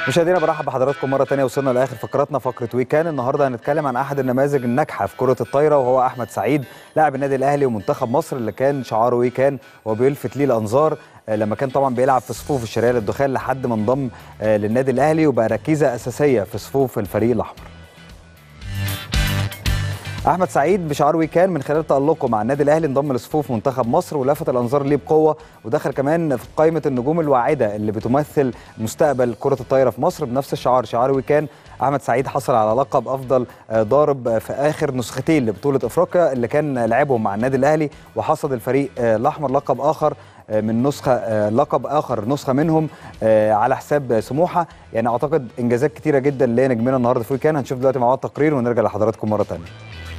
مشاهدينا برحب بحضراتكم مره ثانيه وصلنا لاخر فقراتنا فقره ويكان النهارده هنتكلم عن احد النماذج الناجحه في كره الطايره وهو احمد سعيد لاعب النادي الاهلي ومنتخب مصر اللي كان شعاره ويكان وبيلفت ليه الانظار آه، لما كان طبعا بيلعب في صفوف الشرقيه للدخان لحد ما انضم آه، للنادي الاهلي وبقى ركيزه اساسيه في صفوف الفريق الاحمر احمد سعيد بشعار ويكان من خلال تالقه مع النادي الاهلي انضم لصفوف منتخب مصر ولفت الانظار ليه بقوه ودخل كمان في قائمه النجوم الواعده اللي بتمثل مستقبل كره الطايره في مصر بنفس الشعار شعار ويكان احمد سعيد حصل على لقب افضل آه، ضارب في اخر نسختين لبطوله افريقيا اللي كان لعبهم مع النادي الاهلي وحصد الفريق آه، الاحمر لقب اخر آه، من نسخه آه، لقب اخر نسخه منهم آه، على حساب سموحه يعني اعتقد انجازات كتيره جدا لنجمنا النهارده في ويكان هنشوف دلوقتي مع بعض تقرير ونرجع لحضراتكم مره ثانيه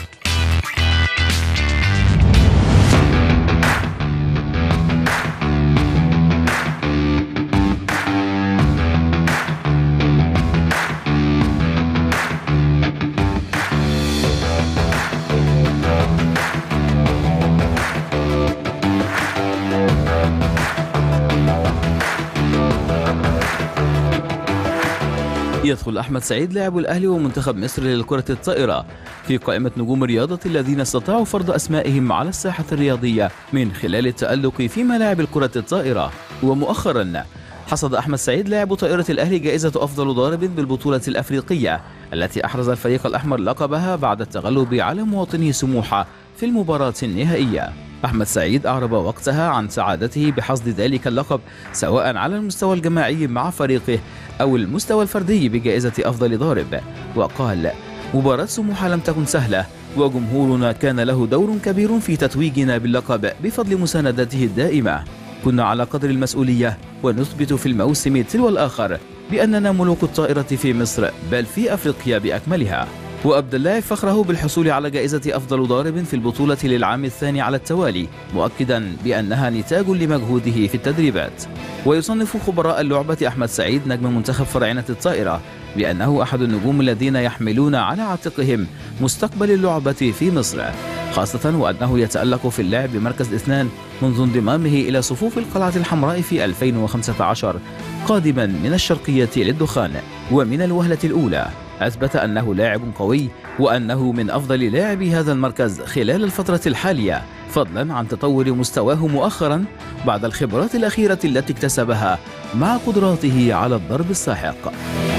يدخل أحمد سعيد لاعب الأهلي ومنتخب مصر للكرة الطائرة في قائمة نجوم الرياضة الذين استطاعوا فرض أسمائهم على الساحة الرياضية من خلال التألق في ملاعب الكرة الطائرة ومؤخرا حصد أحمد سعيد لاعب طائرة الأهلي جائزة أفضل ضارب بالبطولة الأفريقية التي أحرز الفريق الأحمر لقبها بعد التغلب على مواطنه سموحة في المباراة النهائية أحمد سعيد أعرب وقتها عن سعادته بحصد ذلك اللقب سواء على المستوى الجماعي مع فريقه أو المستوى الفردي بجائزة أفضل ضارب وقال مباراة سموحة لم تكن سهلة وجمهورنا كان له دور كبير في تتويجنا باللقب بفضل مساندته الدائمة كنا على قدر المسؤولية ونثبت في الموسم تلو الآخر بأننا ملوك الطائرة في مصر بل في أفريقيا بأكملها وأبدى اللاعب فخره بالحصول على جائزة أفضل ضارب في البطولة للعام الثاني على التوالي مؤكدا بأنها نتاج لمجهوده في التدريبات ويصنف خبراء اللعبة أحمد سعيد نجم منتخب فرعنة الطائرة بأنه أحد النجوم الذين يحملون على عاتقهم مستقبل اللعبة في مصر خاصة وأنه يتألق في اللعب بمركز اثنان منذ انضمامه إلى صفوف القلعة الحمراء في 2015 قادما من الشرقية للدخان ومن الوهلة الأولى أثبت أنه لاعب قوي وأنه من أفضل لاعبي هذا المركز خلال الفترة الحالية فضلا عن تطور مستواه مؤخرا بعد الخبرات الأخيرة التي اكتسبها مع قدراته على الضرب الساحق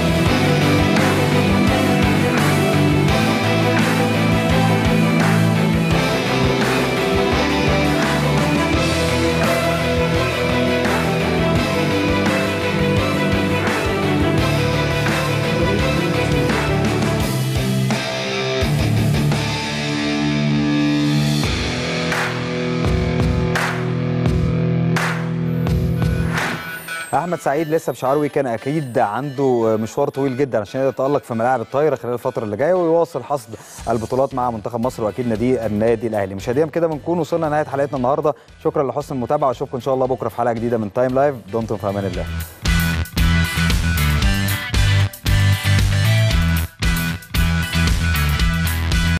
احمد سعيد لسه بشعار كان اكيد عنده مشوار طويل جدا عشان يتالق في ملاعب الطايره خلال الفتره اللي جايه ويواصل حصد البطولات مع منتخب مصر واكيد نادي النادي الاهلي مشاهدينا كده بنكون وصلنا لنهايه حلقتنا النهارده شكرا لحسن المتابعه واشوفكم ان شاء الله بكره في حلقه جديده من تايم لايف دمتم في امان الله